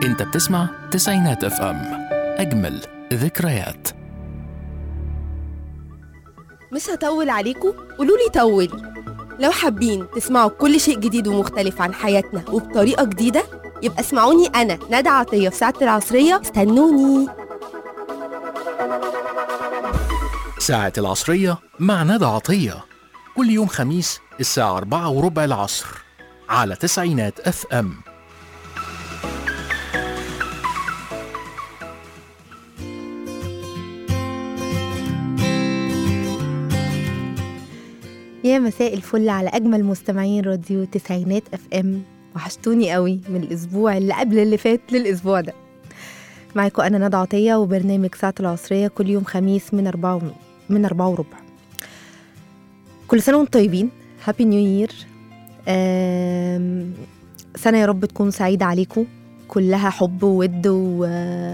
انت بتسمع تسعينات اف ام اجمل ذكريات مش هطول عليكم قولوا لي طولي لو حابين تسمعوا كل شيء جديد ومختلف عن حياتنا وبطريقة جديدة يبقى اسمعوني أنا ندى عطية في ساعة العصرية استنوني ساعة العصرية مع ندى عطية كل يوم خميس الساعة أربعة وربع العصر على تسعينات اف ام يا مساء الفل على أجمل مستمعين راديو تسعينات اف ام وحشتوني قوي من الأسبوع اللي قبل اللي فات للأسبوع ده معاكم أنا ندى عطية وبرنامج ساعة العصرية كل يوم خميس من أربعة ون- من أربعة وربع كل سنة وانتم طيبين هابي نيو يير سنة يا رب تكون سعيدة عليكم كلها حب وود و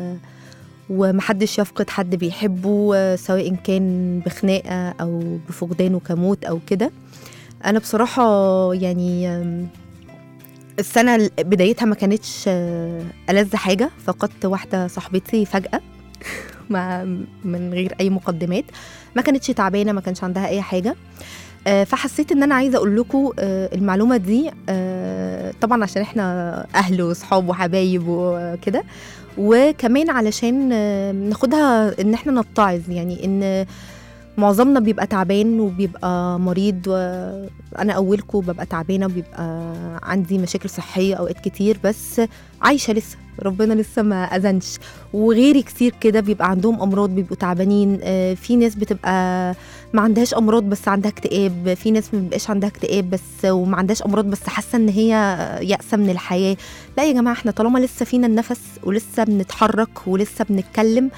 ومحدش يفقد حد بيحبه آه، سواء كان بخناقة أو بفقدانه كموت أو كده أنا بصراحة يعني آم، السنة ال- بدايتها ما كانتش آه، ألذ حاجة فقدت واحدة صاحبتي فجأة مع من غير أي مقدمات ما كانتش تعبانة ما كانش عندها أي حاجة آه، فحسيت ان انا عايزه اقول لكم آه، المعلومه دي آه، طبعا عشان احنا اهل وصحاب وحبايب وكده وكمان علشان آه، ناخدها ان احنا نتعظ يعني ان معظمنا بيبقى تعبان وبيبقى مريض وانا اولكم ببقى تعبانه وبيبقى عندي مشاكل صحيه اوقات كتير بس عايشه لسه ربنا لسه ما اذنش وغيري كتير كده بيبقى عندهم امراض بيبقوا تعبانين آه، في ناس بتبقى ما عندهاش امراض بس عندها اكتئاب في ناس ما بيبقاش عندها اكتئاب بس وما عندهاش امراض بس حاسه ان هي يأسه من الحياه لا يا جماعه احنا طالما لسه فينا النفس ولسه بنتحرك ولسه بنتكلم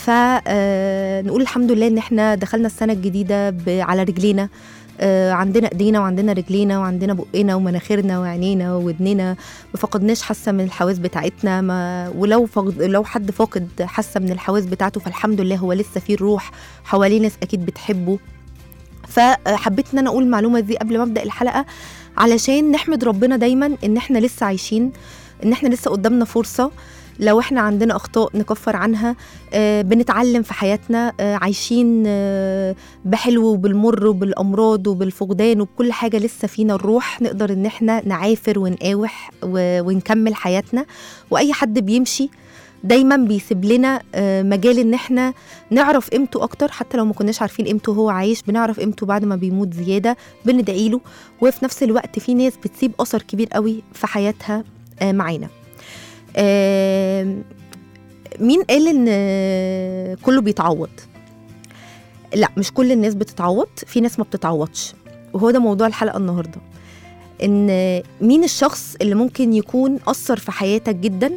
فنقول الحمد لله ان احنا دخلنا السنه الجديده ب- على رجلينا آه، عندنا ايدينا وعندنا رجلينا وعندنا بقنا ومناخيرنا وعينينا وودننا ما فقدناش حاسه من الحواس بتاعتنا ما ولو فقد لو حد فاقد حاسه من الحواس بتاعته فالحمد لله هو لسه فيه الروح حواليه ناس اكيد بتحبه فحبيت ان انا اقول المعلومه دي قبل ما ابدا الحلقه علشان نحمد ربنا دايما ان احنا لسه عايشين ان احنا لسه قدامنا فرصه لو احنا عندنا اخطاء نكفر عنها آه بنتعلم في حياتنا آه عايشين آه بحلو وبالمر وبالامراض وبالفقدان وبكل حاجه لسه فينا الروح نقدر ان احنا نعافر ونقاوح و- ونكمل حياتنا واي حد بيمشي دايما بيسيب لنا آه، مجال ان احنا نعرف قيمته اكتر حتى لو ما كناش عارفين قيمته وهو عايش بنعرف قيمته بعد ما بيموت زياده بندعي له وفي نفس الوقت في ناس بتسيب اثر كبير قوي في حياتها آه، معانا آم، مين قال ان آه، كله بيتعوض لا مش كل الناس بتتعوض في ناس ما بتتعوضش وهو ده موضوع الحلقه النهارده ان آه، مين الشخص اللي ممكن يكون اثر في حياتك جدا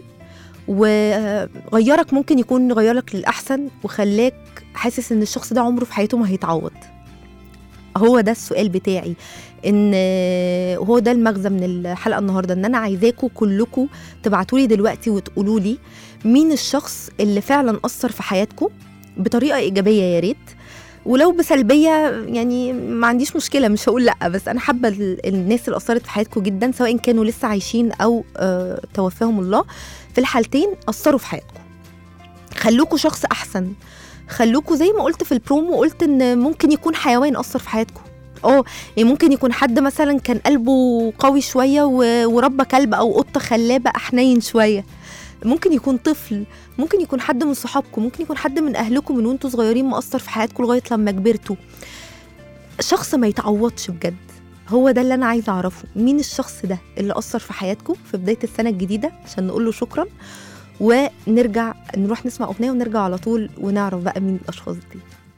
وغيرك ممكن يكون غيرك للأحسن وخلاك حاسس إن الشخص ده عمره في حياته ما هيتعوض هو ده السؤال بتاعي ان هو ده المغزى من الحلقه النهارده ان انا عايزاكم كلكم تبعتوا لي دلوقتي وتقولوا لي مين الشخص اللي فعلا اثر في حياتكم بطريقه ايجابيه يا ريت ولو بسلبيه يعني ما عنديش مشكله مش هقول لا بس انا حابه ال- الناس اللي اثرت في حياتكم جدا سواء كانوا لسه عايشين او آه توفاهم الله في الحالتين اثروا في حياتكم خلوكوا شخص احسن خلوكوا زي ما قلت في البرومو قلت ان ممكن يكون حيوان اثر في حياتكم اه يعني ممكن يكون حد مثلا كان قلبه قوي شويه و- وربى كلب او قطه خلاه بقى حنين شويه ممكن يكون طفل ممكن يكون حد من صحابكم ممكن يكون حد من اهلكم من وانتوا صغيرين مأثر في حياتكم لغايه لما كبرتوا شخص ما يتعوضش بجد هو ده اللي انا عايزه اعرفه مين الشخص ده اللي اثر في حياتكم في بدايه السنه الجديده عشان نقول له شكرا ونرجع نروح نسمع اغنيه ونرجع على طول ونعرف بقى مين الاشخاص دي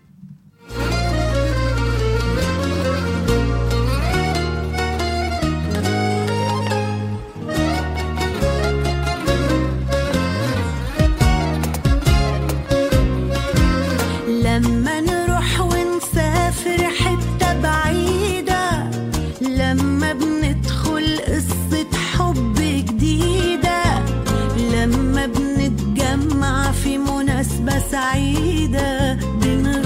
لما نروح ونسافر حتة بعيدة لما بندخل قصة حب جديدة لما بنتجمع في مناسبة سعيدة بنغير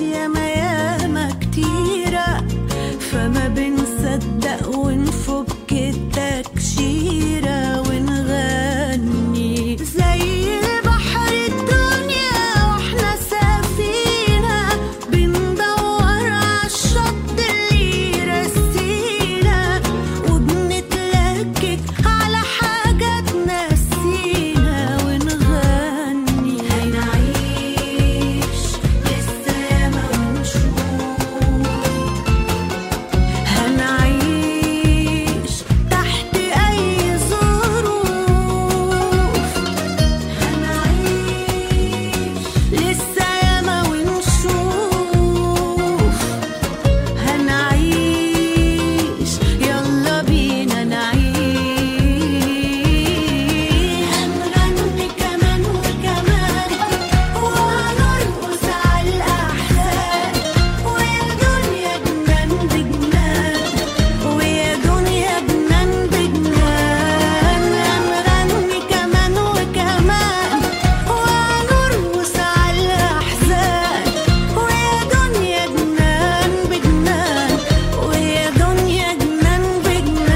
ياما ياما كتيرة فما بنصدق ونفك التكشيرة ونغني زي البحر الدنيا واحنا سفينة بندور عالشط اللي يرسينا وبنتلكك على حاجة تنسينا ونغني هنعيش لسه ياما ونشوف هنعيش تحت أي ظروف هنعيش لسه ياما ونشوف هنعيش يلا بينا نعيش هنغني كمان وكمان وهنرقص على الأحزان ويا دنيا جنان بجنان ويا دنيا جنان بجنان هنغني كمان وكمان وهنرقص على الأحزان ويا دنيا جنان بجنان ويا دنيا جنان بجنان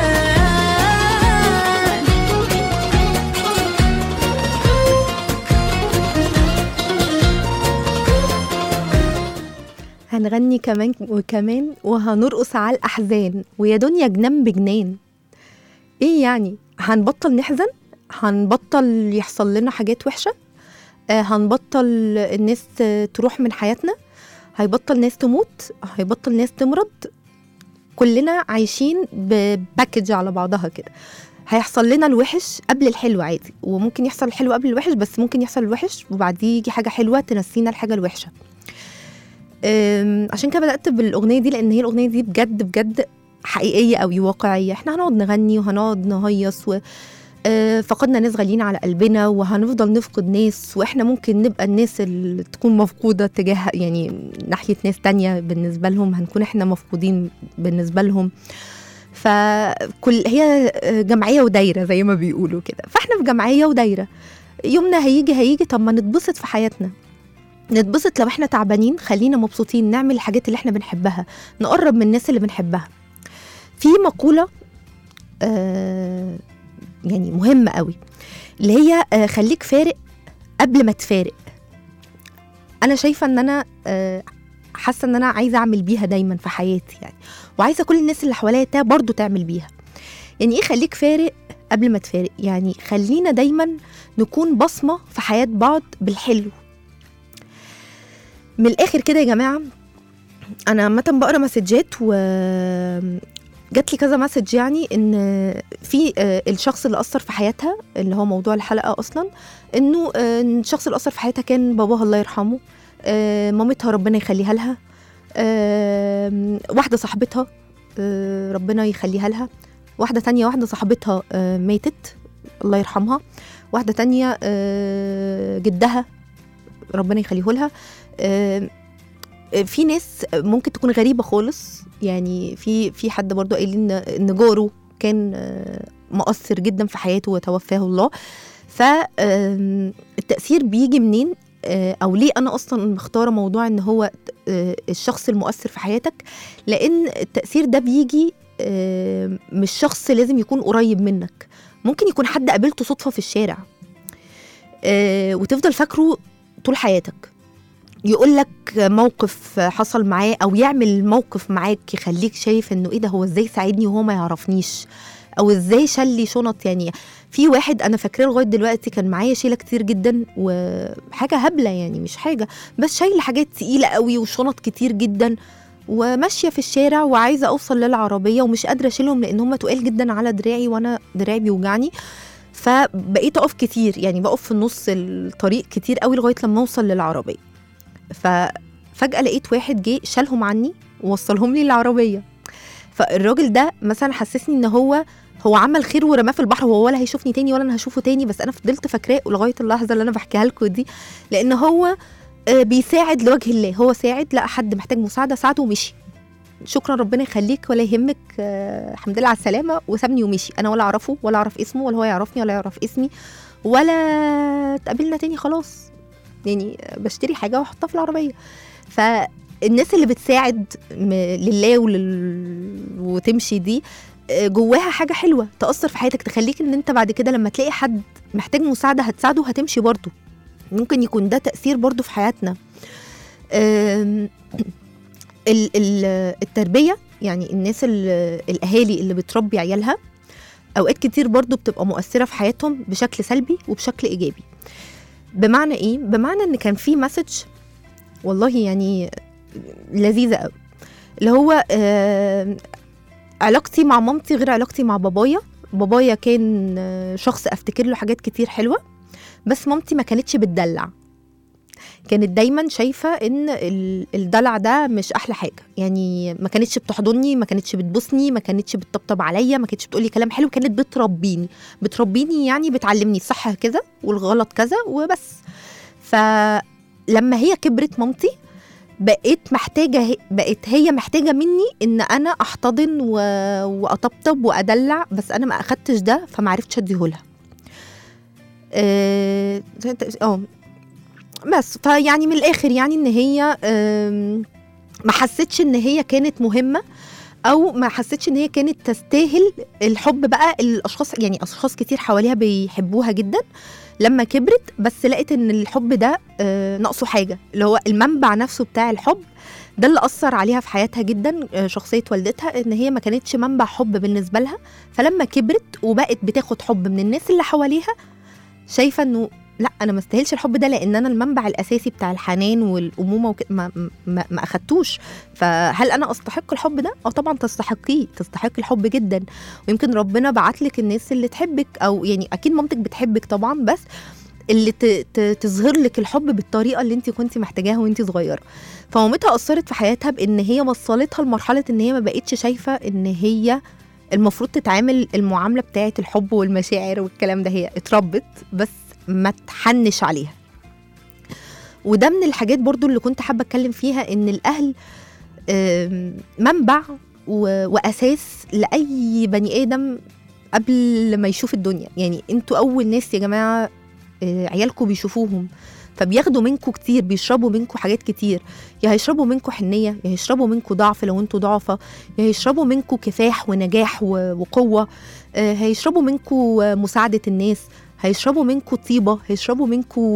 هنغني كمان وكمان وهنرقص على الأحزان ويا دنيا جنان بجنان إيه يعني هنبطل نحزن هنبطل يحصل لنا حاجات وحشة آه هنبطل الناس آه، تروح من حياتنا هيبطل ناس تموت هيبطل ناس تمرض كلنا عايشين بباكج على بعضها كده هيحصل لنا الوحش قبل الحلو عادي وممكن يحصل الحلو قبل الوحش بس ممكن يحصل الوحش وبعديه يجي حاجة حلوة تنسينا الحاجة الوحشة أم، عشان كده بدأت بالأغنية دي لأن هي الأغنية دي بجد بجد حقيقية أوي واقعية احنا هنقعد نغني وهنقعد نهيص و آه، فقدنا ناس غاليين على قلبنا وهنفضل نفقد ناس واحنا ممكن نبقى الناس اللي تكون مفقودة تجاه يعني ناحية ناس تانية بالنسبة لهم هنكون احنا مفقودين بالنسبة لهم فكل هي آه، جمعية ودايرة زي ما بيقولوا كده فاحنا في جمعية ودايرة يومنا هيجي هيجي طب ما نتبسط في حياتنا نتبسط لو احنا تعبانين خلينا مبسوطين نعمل الحاجات اللي احنا بنحبها نقرب من الناس اللي بنحبها في مقولة آه يعني مهمة قوي اللي هي آه خليك فارق قبل ما تفارق انا شايفة ان انا آه حاسة ان انا عايزة اعمل بيها دايما في حياتي يعني وعايزة كل الناس اللي حواليا تا برضو تعمل بيها يعني ايه خليك فارق قبل ما تفارق يعني خلينا دايما نكون بصمة في حياة بعض بالحلو من الاخر كده يا جماعه انا عامه بقرا مسجات و جات لي كذا مسج يعني ان في آه، الشخص اللي اثر في حياتها اللي هو موضوع الحلقه اصلا انه آه، الشخص اللي اثر في حياتها كان باباها الله يرحمه آه، مامتها ربنا يخليها لها آه، واحده صاحبتها آه، ربنا يخليها لها واحده تانية واحده صاحبتها آه، ماتت الله يرحمها واحده تانية آه، جدها ربنا يخليه لها آه، في ناس ممكن تكون غريبه خالص يعني في في حد برضو قال لي ان ان جاره كان آه، مؤثر جدا في حياته وتوفاه الله فالتاثير بيجي منين آه، او ليه انا اصلا مختاره موضوع ان هو آه، الشخص المؤثر في حياتك لان التاثير ده بيجي آه، مش شخص لازم يكون قريب منك ممكن يكون حد قابلته صدفه في الشارع آه، وتفضل فاكره طول حياتك يقول لك موقف حصل معاه او يعمل موقف معاك يخليك شايف انه ايه ده هو ازاي ساعدني وهو ما يعرفنيش او ازاي شال لي شنط يعني في واحد انا فاكراه لغايه دلوقتي كان معايا شيله كتير جدا وحاجه هبله يعني مش حاجه بس شايله حاجات تقيله قوي وشنط كتير جدا وماشيه في الشارع وعايزه اوصل للعربيه ومش قادره اشيلهم لان هم تقال جدا على دراعي وانا دراعي بيوجعني فبقيت اقف كتير يعني بقف في نص الطريق كتير قوي لغايه لما اوصل للعربيه ففجاه لقيت واحد جه شالهم عني ووصلهم لي العربيه فالراجل ده مثلا حسسني ان هو هو عمل خير ورماه في البحر وهو ولا هيشوفني تاني ولا انا هشوفه تاني بس انا فضلت فاكراه لغايه اللحظه اللي انا بحكيها لكم دي لان هو آه، بيساعد لوجه الله هو ساعد لقى حد محتاج مساعده ساعده ومشي شكرا ربنا يخليك ولا يهمك آه، الحمد لله على السلامه وسابني ومشي انا ولا اعرفه ولا اعرف اسمه ولا هو يعرفني ولا يعرف اسمي ولا اتقابلنا تاني خلاص يعني بشتري حاجه واحطها في العربيه فالناس اللي بتساعد م- لله ولل... وتمشي دي آه، جواها حاجه حلوه تاثر في حياتك تخليك ان انت بعد كده لما تلاقي حد محتاج مساعده هتساعده وهتمشي برضه ممكن يكون ده تاثير برضه في حياتنا آم، ال- ال- التربيه يعني الناس ال- الاهالي اللي بتربي عيالها اوقات كتير برضو بتبقى مؤثره في حياتهم بشكل سلبي وبشكل ايجابي بمعنى ايه بمعنى ان كان في مسج والله يعني لذيذه قوي اللي هو آه علاقتي مع مامتي غير علاقتي مع بابايا بابايا كان آه، شخص افتكر له حاجات كتير حلوه بس مامتي ما كانتش بتدلع كانت دايما شايفه ان ال- الدلع ده مش احلى حاجه يعني ما كانتش بتحضني ما كانتش بتبوسني ما كانتش بتطبطب عليا ما كانتش بتقولي كلام حلو كانت بتربيني بتربيني يعني بتعلمني الصح كذا والغلط كذا وبس فلما هي كبرت مامتي بقيت محتاجه هي بقت هي محتاجه مني ان انا احتضن و... واطبطب وادلع بس انا ما اخدتش ده فما عرفتش اديهولها اه آه، بس فيعني من الاخر يعني ان هي آم، ما حسيتش ان هي كانت مهمه او ما حسيتش ان هي كانت تستاهل الحب بقى الاشخاص يعني اشخاص كتير حواليها بيحبوها جدا لما كبرت بس لقيت ان الحب ده آه، ناقصه حاجه اللي هو المنبع نفسه بتاع الحب ده اللي اثر عليها في حياتها جدا آه، شخصيه والدتها ان هي ما كانتش منبع حب بالنسبه لها فلما كبرت وبقت بتاخد حب من الناس اللي حواليها شايفه انه لا انا ما استاهلش الحب ده لان انا المنبع الاساسي بتاع الحنان والامومه وك... ما, ما, ما اخدتوش فهل انا استحق الحب ده اه طبعا تستحقيه تستحق الحب جدا ويمكن ربنا بعت لك الناس اللي تحبك او يعني اكيد مامتك بتحبك طبعا بس اللي ت... ت... تظهر لك الحب بالطريقه اللي انت كنت محتاجاها وانت صغيره فمامتها اثرت في حياتها بان هي وصلتها لمرحله ان هي ما بقتش شايفه ان هي المفروض تتعامل المعامله بتاعه الحب والمشاعر والكلام ده هي اتربت بس ما تحنش عليها وده من الحاجات برضو اللي كنت حابه اتكلم فيها ان الاهل آم، منبع و- واساس لاي بني ادم قبل ما يشوف الدنيا يعني انتوا اول ناس يا جماعه آه، عيالكم بيشوفوهم فبياخدوا منكم كتير بيشربوا منكم حاجات كتير يا هيشربوا منكم حنيه يا هيشربوا منكم ضعف لو انتوا ضعفة يا هيشربوا منكم كفاح ونجاح و- وقوه آه، هيشربوا منكم مساعده الناس هيشربوا منكم طيبه هيشربوا منكم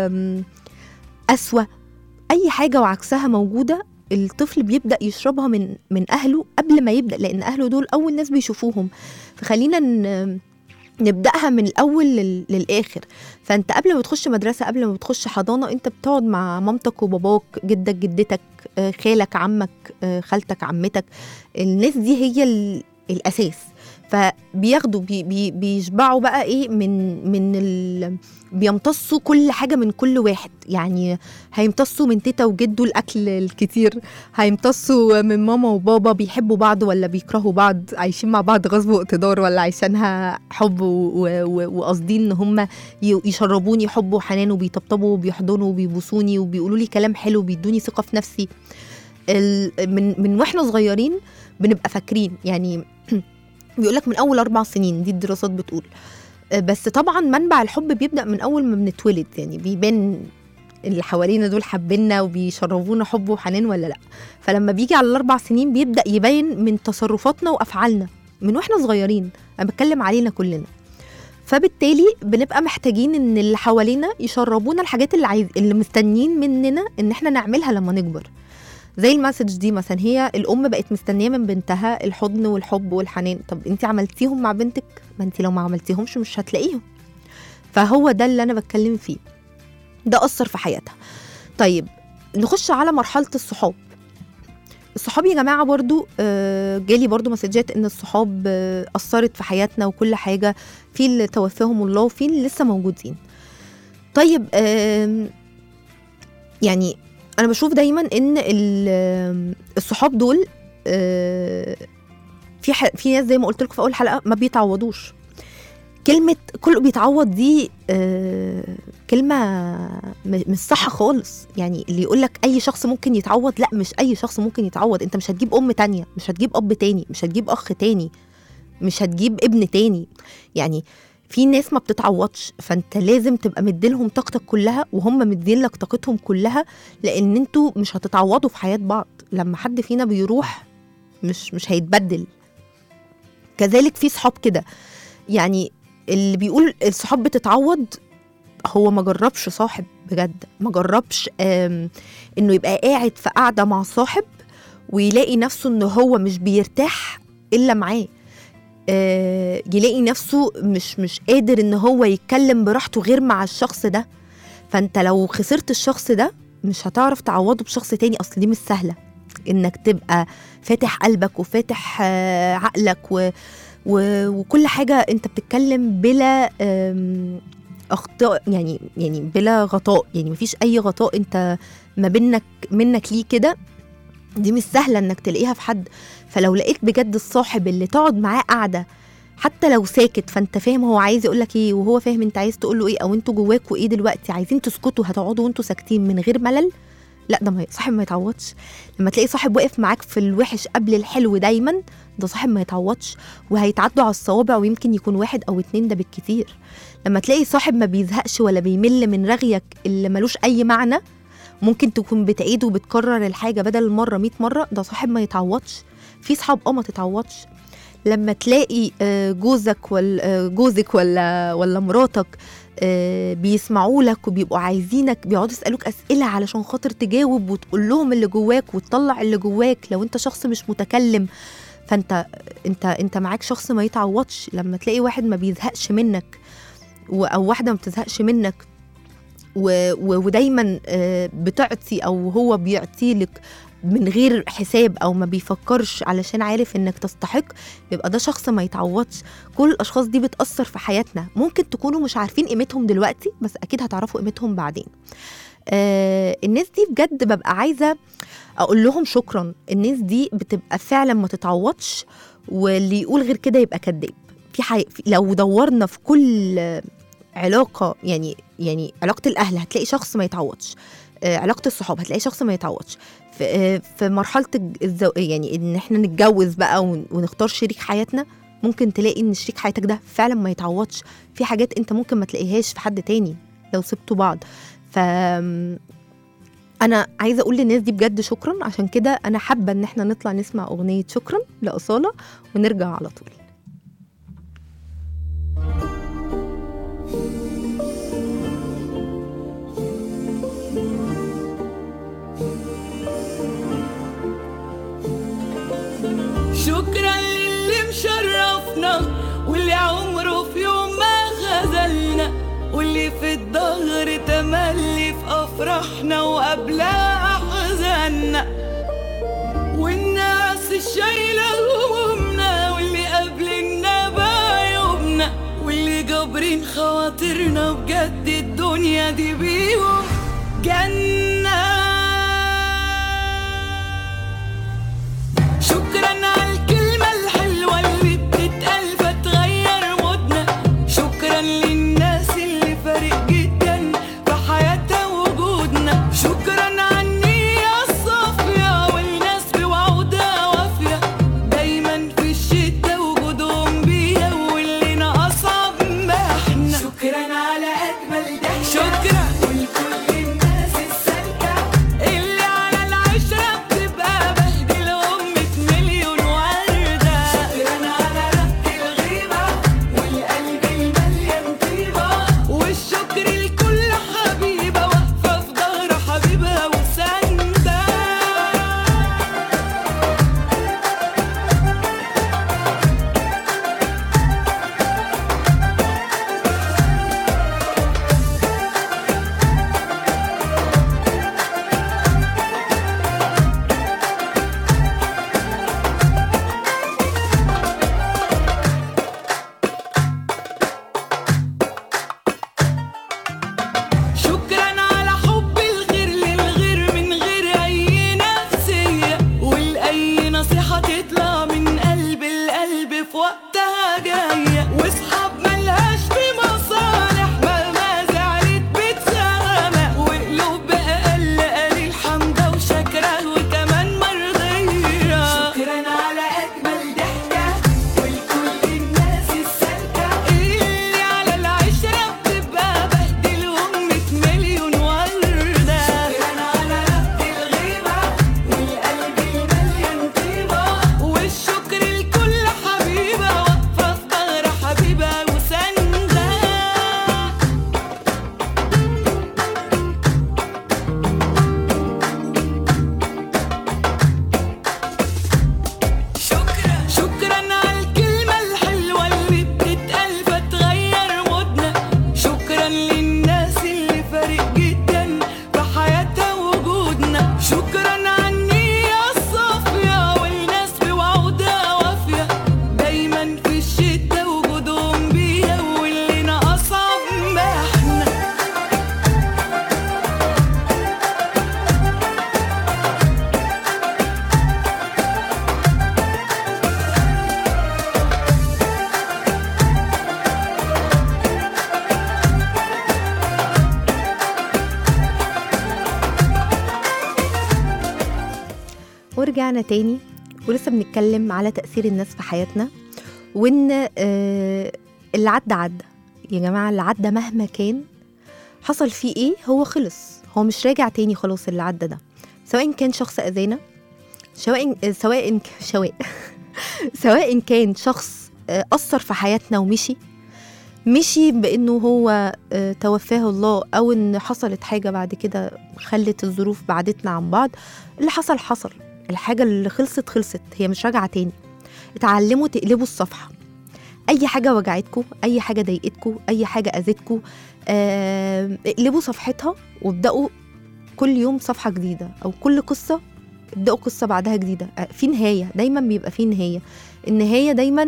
قسوه اي حاجه وعكسها موجوده الطفل بيبدا يشربها من من اهله قبل ما يبدا لان اهله دول اول ناس بيشوفوهم فخلينا ن- نبداها من الاول لل- للاخر فانت قبل ما تخش مدرسه قبل ما بتخش حضانه انت بتقعد مع مامتك وباباك جدك جدتك آه، خالك عمك آه، خالتك عمتك الناس دي هي ال- الاساس فبياخدوا بي بي بيشبعوا بقى ايه من من ال بيمتصوا كل حاجه من كل واحد يعني هيمتصوا من تيتا وجدو الاكل الكتير هيمتصوا من ماما وبابا بيحبوا بعض ولا بيكرهوا بعض عايشين مع بعض غصب واقتدار ولا عايشينها حب و- و- وقاصدين ان هم ي- يشربوني حب وحنان وبيطبطبوا وبيحضنوا وبيبوسوني وبيقولوا لي كلام حلو وبيدوني ثقه في نفسي ال- من من واحنا صغيرين بنبقى فاكرين يعني بيقول لك من اول اربع سنين دي الدراسات بتقول آه، بس طبعا منبع الحب بيبدا من اول ما بنتولد يعني بيبان اللي حوالينا دول حابيننا وبيشربونا حب وحنان ولا لا فلما بيجي على الاربع سنين بيبدا يبين من تصرفاتنا وافعالنا من واحنا صغيرين انا بتكلم علينا كلنا فبالتالي بنبقى محتاجين ان اللي حوالينا يشربونا الحاجات اللي عايز اللي مستنيين مننا ان احنا نعملها لما نكبر زي المسج دي مثلا هي الام بقت مستنيه من بنتها الحضن والحب والحنان طب انت عملتيهم مع بنتك ما انت لو ما عملتيهمش مش هتلاقيهم فهو ده اللي انا بتكلم فيه ده اثر في حياتها طيب نخش على مرحله الصحاب الصحاب يا جماعه برضو آه، جالي برضو مسجات ان الصحاب آه، اثرت في حياتنا وكل حاجه في اللي توفاهم الله وفي اللي لسه موجودين طيب آم، يعني انا بشوف دايما ان ال- الصحاب دول آه، في ح- في ناس زي ما قلت لكم في اول حلقه ما بيتعوضوش كلمه كله بيتعوض دي آه، كلمه م- مش صح خالص يعني اللي يقول لك اي شخص ممكن يتعوض لا مش اي شخص ممكن يتعوض انت مش هتجيب ام تانية مش هتجيب اب تاني مش هتجيب اخ تاني مش هتجيب ابن تاني يعني في ناس ما بتتعوضش فانت لازم تبقى مديلهم طاقتك كلها وهم مدين لك طاقتهم كلها لان انتوا مش هتتعوضوا في حياه بعض لما حد فينا بيروح مش مش هيتبدل كذلك في صحاب كده يعني اللي بيقول الصحاب بتتعوض هو ما جربش صاحب بجد ما جربش آم، انه يبقى قاعد في قعده مع صاحب ويلاقي نفسه ان هو مش بيرتاح الا معاه آه، يلاقي نفسه مش مش قادر ان هو يتكلم براحته غير مع الشخص ده فانت لو خسرت الشخص ده مش هتعرف تعوضه بشخص تاني اصل دي مش سهله انك تبقى فاتح قلبك وفاتح آه، عقلك و و وكل حاجه انت بتتكلم بلا آم، اخطاء يعني يعني بلا غطاء يعني مفيش اي غطاء انت ما بينك منك ليه كده دي مش سهله انك تلاقيها في حد فلو لقيت بجد الصاحب اللي تقعد معاه قاعده حتى لو ساكت فانت فاهم هو عايز يقول لك ايه وهو فاهم انت عايز تقول له ايه او انتوا جواكوا ايه دلوقتي عايزين تسكتوا هتقعدوا وانتوا ساكتين من غير ملل لا ده ما صاحب ما يتعوضش لما تلاقي صاحب واقف معاك في الوحش قبل الحلو دايما ده صاحب ما يتعوضش وهيتعدوا على الصوابع ويمكن يكون واحد او اتنين ده بالكتير لما تلاقي صاحب ما بيزهقش ولا بيمل من رغيك اللي ملوش اي معنى ممكن تكون بتعيد وبتكرر الحاجه بدل المره 100 مره ده صاحب ما يتعوضش في صحاب اه ما تتعوضش لما تلاقي آه، جوزك ولا جوزك ولا ولا مراتك آه، بيسمعوا لك وبيبقوا عايزينك بيقعدوا يسالوك اسئله علشان خاطر تجاوب وتقول لهم اللي جواك وتطلع اللي جواك لو انت شخص مش متكلم فانت انت انت معاك شخص ما يتعوضش لما تلاقي واحد ما بيزهقش منك و- او واحده ما بتزهقش منك و- و- ودايما آه، بتعطي او هو بيعطي لك من غير حساب او ما بيفكرش علشان عارف انك تستحق يبقى ده شخص ما يتعوضش كل الاشخاص دي بتاثر في حياتنا ممكن تكونوا مش عارفين قيمتهم دلوقتي بس اكيد هتعرفوا قيمتهم بعدين آه الناس دي بجد ببقى عايزه اقول لهم شكرا الناس دي بتبقى فعلا ما تتعوضش واللي يقول غير كده يبقى كذاب في حي... في- لو دورنا في كل آه، علاقه يعني يعني علاقه الاهل هتلاقي شخص ما يتعوضش آه، علاقه الصحاب هتلاقي شخص ما يتعوضش في, آه، في مرحله الج- الزو... يعني ان احنا نتجوز بقى ون... ونختار شريك حياتنا ممكن تلاقي ان شريك حياتك ده فعلا ما يتعوضش في حاجات انت ممكن ما تلاقيهاش في حد تاني لو سبتوا بعض ف انا عايزه اقول للناس دي بجد شكرا عشان كده انا حابه ان احنا نطلع نسمع اغنيه شكرا لاصاله ونرجع على طول شكرا للي مشرفنا واللي عمره في يوم ما خذلنا واللي في الظهر تملي في افراحنا وقبلها احزاننا والناس الشايله همومنا واللي قابلنا بعيوبنا واللي جابرين خواطرنا بجد الدنيا دي بيهم جنه شكرا على الكلمة الحلوة اللي بتتقال فتغير مودنا شكرا للناس اللي فارق جدا في حياتها وجودنا شكرا على النية الصافية والناس بوعودها وافية دايما في الشدة وجودهم بيها واللي ناقصها بمحنا شكرا على أجمل ضحكة شكرا ولكل الناس السالكة ورجعنا تاني ولسه بنتكلم على تأثير الناس في حياتنا وإن آه، اللي عدى عدى يا جماعة اللي عدى مهما كان حصل فيه إيه هو خلص هو مش راجع تاني خلاص اللي عدى ده سواء كان شخص أذانا سواء آه، سواء سواء سواء كان شخص آه، أثر في حياتنا ومشي مشي بانه هو آه، توفاه الله او ان حصلت حاجه بعد كده خلت الظروف بعدتنا عن بعض اللي حصل حصل الحاجه اللي خلصت خلصت هي مش راجعه تاني اتعلموا تقلبوا الصفحه اي حاجه وجعتكم اي حاجه ضايقتكم اي حاجه اذتكم آه، اقلبوا صفحتها وابداوا كل يوم صفحه جديده او كل قصه ابداوا قصه بعدها جديده آه، في نهايه دايما بيبقى في نهايه النهايه دايما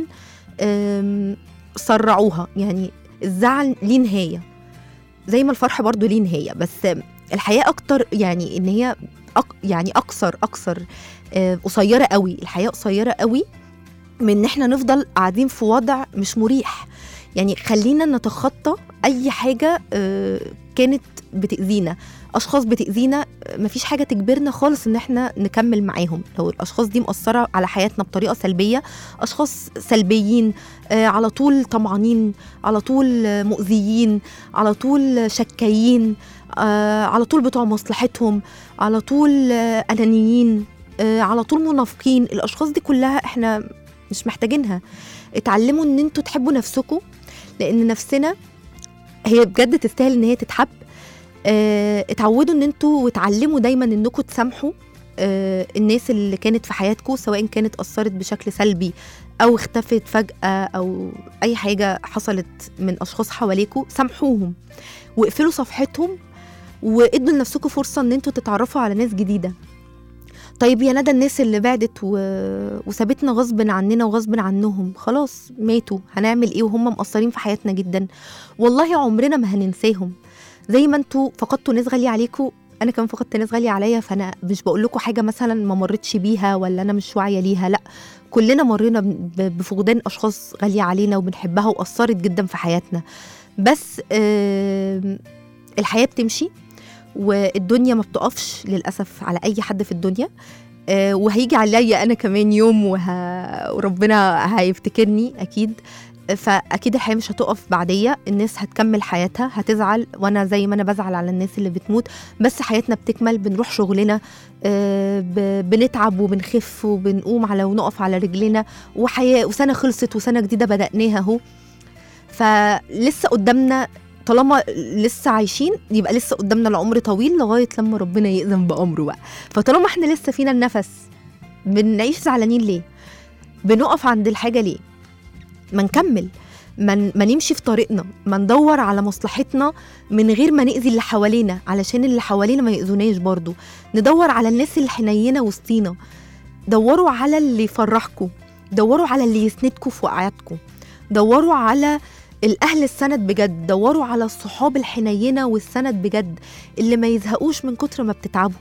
آم، سرعوها يعني الزعل ليه نهايه زي ما الفرح برضو ليه نهايه بس الحياه اكتر يعني ان هي أك يعني اكثر اكثر آه، قصيره قوي الحياه قصيره قوي من ان احنا نفضل قاعدين في وضع مش مريح يعني خلينا نتخطى اي حاجه آه، كانت بتاذينا اشخاص بتاذينا آه، مفيش حاجه تجبرنا خالص ان احنا نكمل معاهم لو الاشخاص دي مأثره على حياتنا بطريقه سلبيه اشخاص سلبيين آه، على طول طمعانين على طول آه، مؤذيين على طول شكايين آه، على طول بتوع مصلحتهم على طول آه، انانيين آه، على طول منافقين الاشخاص دي كلها احنا مش محتاجينها اتعلموا ان انتوا تحبوا نفسكم لان نفسنا هي بجد تستاهل ان هي تتحب آه، اتعودوا ان انتوا وتعلموا دايما انكم تسامحوا آه، الناس اللي كانت في حياتكم سواء كانت اثرت بشكل سلبي او اختفت فجاه او اي حاجه حصلت من اشخاص حواليكم سامحوهم واقفلوا صفحتهم وادوا لنفسكم فرصه ان انتوا تتعرفوا على ناس جديده طيب يا ندى الناس اللي بعدت و... وسابتنا غصب عننا وغصب عنهم خلاص ماتوا هنعمل ايه وهم مقصرين في حياتنا جدا والله عمرنا ما هننساهم زي ما انتوا فقدتوا ناس غاليه عليكم انا كمان فقدت ناس غاليه عليا فانا مش بقول لكم حاجه مثلا ما مرتش بيها ولا انا مش واعيه ليها لا كلنا مرينا ب- بفقدان اشخاص غاليه علينا وبنحبها واثرت جدا في حياتنا بس آم، الحياه بتمشي والدنيا ما بتقفش للاسف على اي حد في الدنيا آه، وهيجي عليا انا كمان يوم وه... وربنا هيفتكرني اكيد فاكيد الحياه مش هتقف بعديا الناس هتكمل حياتها هتزعل وانا زي ما انا بزعل على الناس اللي بتموت بس حياتنا بتكمل بنروح شغلنا آه، ب- بنتعب وبنخف وبنقوم على ونقف على رجلنا وحياه وسنه خلصت وسنه جديده بدأناها اهو فلسه قدامنا طالما لسه عايشين يبقى لسه قدامنا العمر طويل لغايه لما ربنا يأذن بأمره بقى فطالما احنا لسه فينا النفس بنعيش زعلانين ليه بنقف عند الحاجه ليه ما نكمل ما ن- ما نمشي في طريقنا ما ندور على مصلحتنا من غير ما نأذي اللي حوالينا علشان اللي حوالينا ما يأذوناش برضو ندور على الناس اللي حنينه وسطينا دوروا على اللي يفرحكم دوروا على اللي يسندكم في وقعاتكم دوروا على الأهل السند بجد دوروا على الصحاب الحنينة والسند بجد اللي ما يزهقوش من كتر ما بتتعبوا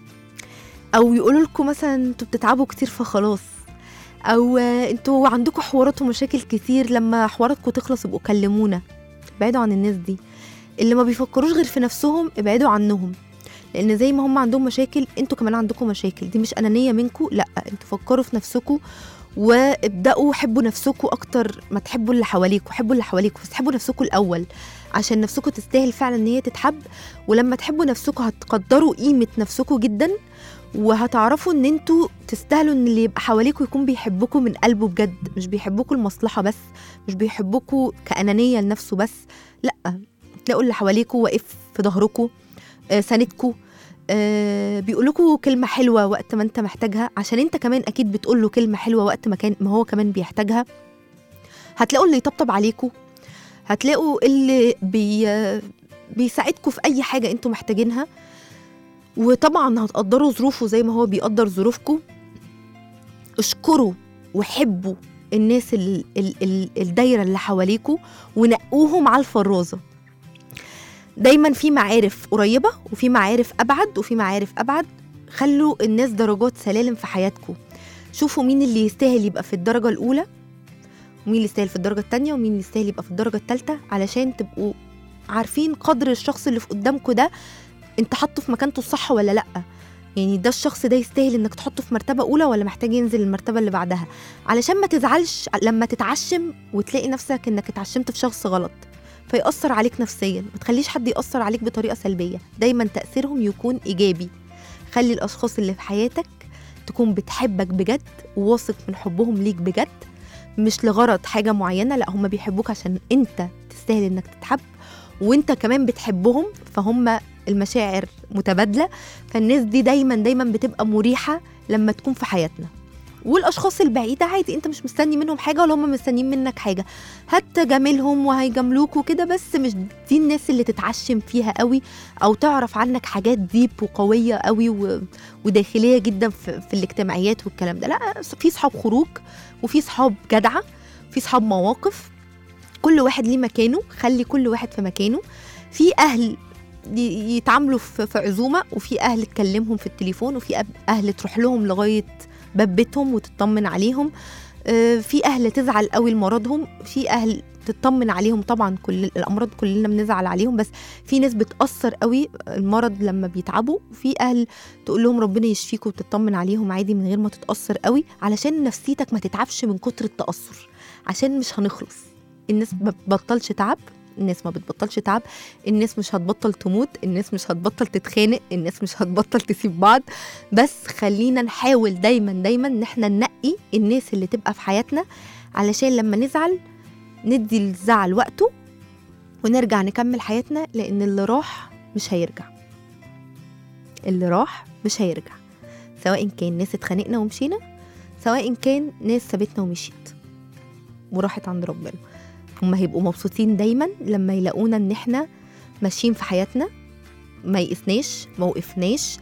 أو يقولوا لكم مثلا انتوا بتتعبوا كتير فخلاص أو آه، انتوا عندكم حوارات ومشاكل كتير لما حواراتكم تخلص يبقوا كلمونا ابعدوا عن الناس دي اللي ما بيفكروش غير في نفسهم ابعدوا عنهم لان زي ما هم عندهم مشاكل انتوا كمان عندكم مشاكل دي مش انانيه منكم لا انتوا فكروا في نفسكم وابداوا حبوا نفسكم اكتر ما تحبوا اللي حواليكوا حبوا اللي حواليكوا بس حبوا نفسكم الاول عشان نفسكم تستاهل فعلا ان هي تتحب ولما تحبوا نفسكم هتقدروا قيمه نفسكم جدا وهتعرفوا ان انتوا تستاهلوا ان اللي يبقى حواليكوا يكون بيحبكم من قلبه بجد مش بيحبكوا المصلحه بس مش بيحبكوا كانانيه لنفسه بس لا تلاقوا اللي حواليكوا واقف في ظهركوا آه، ساندكوا آه، بيقولكوا كلمة حلوة وقت ما انت محتاجها عشان انت كمان اكيد بتقول له كلمة حلوة وقت ما كان ما هو كمان بيحتاجها هتلاقوا اللي يطبطب عليكوا هتلاقوا اللي بي بيساعدكوا في اي حاجة انتوا محتاجينها وطبعا هتقدروا ظروفه زي ما هو بيقدر ظروفكم اشكروا وحبوا الناس ال ال ال الدايرة اللي حواليكوا ونقوهم على الفرازة دايما في معارف قريبة وفي معارف أبعد وفي معارف أبعد خلوا الناس درجات سلالم في حياتكم شوفوا مين اللي يستاهل يبقى في الدرجة الأولى ومين اللي يستاهل في الدرجة التانية ومين اللي يستاهل يبقى في الدرجة التالتة علشان تبقوا عارفين قدر الشخص اللي في قدامكم ده انت حاطه في مكانته الصح ولا لأ يعني ده الشخص ده يستاهل انك تحطه في مرتبه اولى ولا محتاج ينزل المرتبه اللي بعدها علشان ما تزعلش لما تتعشم وتلاقي نفسك انك اتعشمت في شخص غلط فيأثر عليك نفسيا ما تخليش حد يأثر عليك بطريقه سلبيه دايما تأثيرهم يكون ايجابي خلي الاشخاص اللي في حياتك تكون بتحبك بجد وواثق من حبهم ليك بجد مش لغرض حاجه معينه لا هم بيحبوك عشان انت تستاهل انك تتحب وانت كمان بتحبهم فهم المشاعر متبادله فالناس دي دايما دايما بتبقى مريحه لما تكون في حياتنا والاشخاص البعيده عادي انت مش مستني منهم حاجه ولا هم مستنيين منك حاجه هتجاملهم وهيجاملوك وكده بس مش دي الناس اللي تتعشم فيها قوي او تعرف عنك حاجات ديب وقويه قوي و... وداخليه جدا في, في الاجتماعيات والكلام ده لا في صحاب خروج وفي صحاب جدعه في صحاب مواقف كل واحد ليه مكانه خلي كل واحد في مكانه في اهل ي- يتعاملوا في في عزومه وفي اهل تكلمهم في التليفون وفي أب- اهل تروح لهم لغايه باب بيتهم وتطمن عليهم آه، في اهل تزعل قوي لمرضهم في اهل تطمن عليهم طبعا كل الامراض كلنا بنزعل عليهم بس في ناس بتاثر قوي المرض لما بيتعبوا وفي اهل تقول لهم ربنا يشفيكوا وتطمن عليهم عادي من غير ما تتاثر قوي علشان نفسيتك ما تتعبش من كتر التاثر عشان مش هنخلص الناس ما بتبطلش تعب الناس ما بتبطلش تعب الناس مش هتبطل تموت الناس مش هتبطل تتخانق الناس مش هتبطل تسيب بعض بس خلينا نحاول دايما دايما ان احنا ننقي الناس اللي تبقى في حياتنا علشان لما نزعل ندي الزعل وقته ونرجع نكمل حياتنا لان اللي راح مش هيرجع اللي راح مش هيرجع سواء كان ناس اتخانقنا ومشينا سواء كان ناس سابتنا ومشيت وراحت عند ربنا هم هيبقوا مبسوطين دايما لما يلاقونا ان احنا ماشيين في حياتنا ما يئسناش ما وقفناش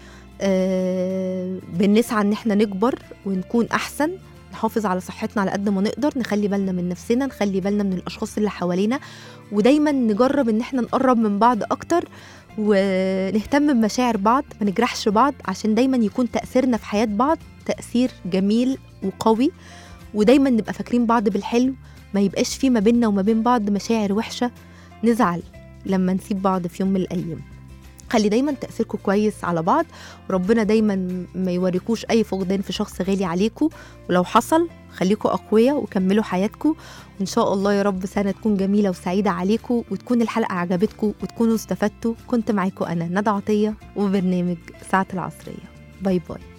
آه بنسعى ان احنا نكبر ونكون احسن نحافظ على صحتنا على قد ما نقدر نخلي بالنا من نفسنا نخلي بالنا من الاشخاص اللي حوالينا ودايما نجرب ان احنا نقرب من بعض اكتر ونهتم بمشاعر بعض ما نجرحش بعض عشان دايما يكون تأثيرنا في حياة بعض تأثير جميل وقوي ودايما نبقى فاكرين بعض بالحلو ما يبقاش في ما بيننا وما بين بعض مشاعر وحشة نزعل لما نسيب بعض في يوم من الأيام خلي دايما تأثيركم كويس على بعض وربنا دايما ما يوريكوش أي فقدان في شخص غالي عليكم ولو حصل خليكم أقوياء وكملوا حياتكم وإن شاء الله يا رب سنة تكون جميلة وسعيدة عليكم وتكون الحلقة عجبتكم وتكونوا استفدتوا كنت معاكم أنا ندى عطية وبرنامج ساعة العصرية باي باي